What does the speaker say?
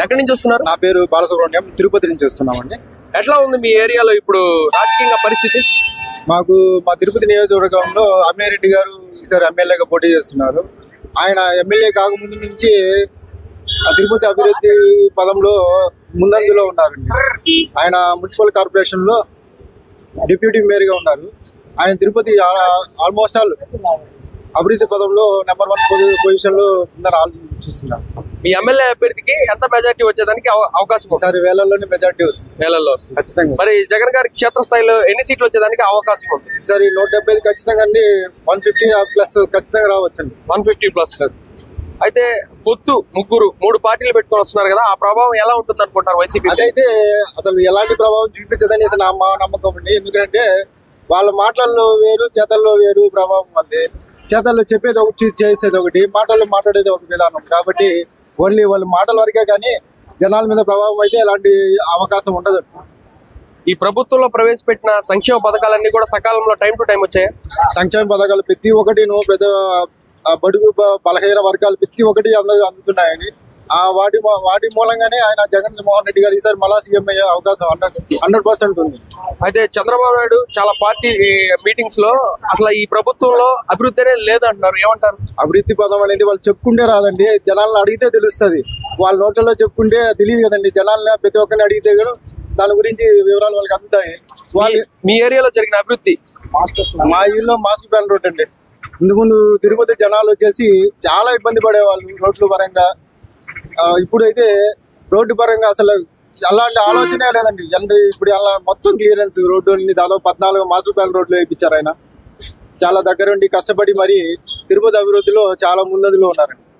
ఎక్కడి నుంచి వస్తున్నారు నా పేరు బాలసుబ్రహ్మణ్యం తిరుపతి నుంచి వస్తున్నామండి ఎట్లా ఉంది మీ ఏరియాలో ఇప్పుడు రాజకీయంగా పరిస్థితి మాకు మా తిరుపతి నియోజకవర్గంలో అమ్మిరెడ్డి గారు ఈసారి ఎమ్మెల్యేగా పోటీ చేస్తున్నారు ఆయన ఎమ్మెల్యే కాకముందు నుంచి ఆ తిరుపతి అభివృద్ధి పదంలో ముందంజలో ఉన్నారండి ఆయన మున్సిపల్ కార్పొరేషన్ లో డిప్యూటీ మేయర్ గా ఉన్నారు ఆయన తిరుపతి ఆల్మోస్ట్ ఆల్ అభివృద్ధి పదంలో నెంబర్ వన్ పొజిషన్ లో ఉన్నారు ఆల్ చూస్తున్నారు మీ ఎమ్మెల్యే అభ్యర్థికి ఎంత మెజార్టీ వచ్చేదానికి అవ- అవకాశం ఉంది ఈసారి వేలల్లోనే మెజార్టీ వస్తుంది వేలల్లో వస్తుంది ఖచ్చితంగా మరి జగన్ గారి క్షేత్రస్థాయిలో ఎన్ని సీట్లు వచ్చేదానికి అవకాశం ఉంది ఈసారి నూట డెబ్బై ఐదు ఖచ్చితంగా అండి వన్ ఫిఫ్టీ ప్లస్ ఖచ్చితంగా రావచ్చండి వన్ ఫిఫ్టీ ప్లస్ అయితే పొత్తు ముగ్గురు మూడు పార్టీలు పెట్టుకొని వస్తున్నారు కదా ఆ ప్రభావం ఎలా ఉంటుంది అనుకుంటారు వైసీపీ అదైతే అసలు ఎలాంటి ప్రభావం చూపించదనేసి నా మా నమ్మకం అండి ఎందుకంటే వాళ్ళ మాటల్లో వేరు చేతల్లో వేరు ప్రభావం ఉంది చేతల్లో చెప్పేది ఒకటి చేసేది ఒకటి మాటల్లో మాట్లాడేది ఒక విధానం కాబట్టి ఓన్లీ వాళ్ళ మాటల వరకే కానీ జనాల మీద ప్రభావం అయితే ఎలాంటి అవకాశం ఉండదు ఈ ప్రభుత్వంలో ప్రవేశపెట్టిన సంక్షేమ పథకాలన్నీ కూడా సకాలంలో టైం టు టైం వచ్చాయి సంక్షేమ పథకాలు ప్రతి ఒక్కటి పెద్ద ఆ బడుగు బ- బలహీన వర్గాలు ప్రతి ఒక్కటి అంద అందుతున్నాయని ఆ వాటి మూ- వాటి మూలంగానే ఆయన జగన్ మోహన్ రెడ్డి గారు ఈసారి మళ్ళా సీఎం అయ్యే అవకాశం హండ్రెడ్ హండ్రెడ్ పర్సెంట్ ఉంది అయితే చంద్రబాబు నాయుడు చాలా పార్టీ మీటింగ్స్ లో అసలు ఈ ప్రభుత్వంలో అభివృద్ధి అనేది లేదంటున్నారు ఏమంటారు అభివృద్ధి పదం అనేది వాళ్ళు చెప్పుకుంటే రాదండి జనాలను అడిగితే తెలుస్తుంది వాళ్ళ నోట్లలో చెప్పుకుంటే తెలియదు కదండి జనాలని ప్రతి ఒక్కరిని అడిగితే కూడా దాని గురించి వివరాలు వాళ్ళకి అందుతాయి వాళ్ళు మీ- మీ ఏరియాలో జరిగిన అభివృద్ధి మా ఇల్లు మాస్క్ ప్లాన్ రోడ్ అండి ఇంతకు ముందు తిరుపతి జనాలు వచ్చేసి చాలా ఇబ్బంది పడేవాళ్ళు రోడ్ల పరంగా ఆ, ఇప్పుడైతే రోడ్డు పరంగా అసలు అలాంటి ఆలోచనే లేదండి ఎంత ఇప్పుడు అలా మొత్తం క్లియరెన్స్ రోడ్డు అన్ని దాదాపు పద్నాలుగు మాస్టర్ ప్లాన్ రోడ్లు వేయించారు ఆయన చాలా దగ్గరుండి కష్టపడి మరి తిరుపతి అభివృద్ధిలో చాలా ముందంజలో ఉన్నారండి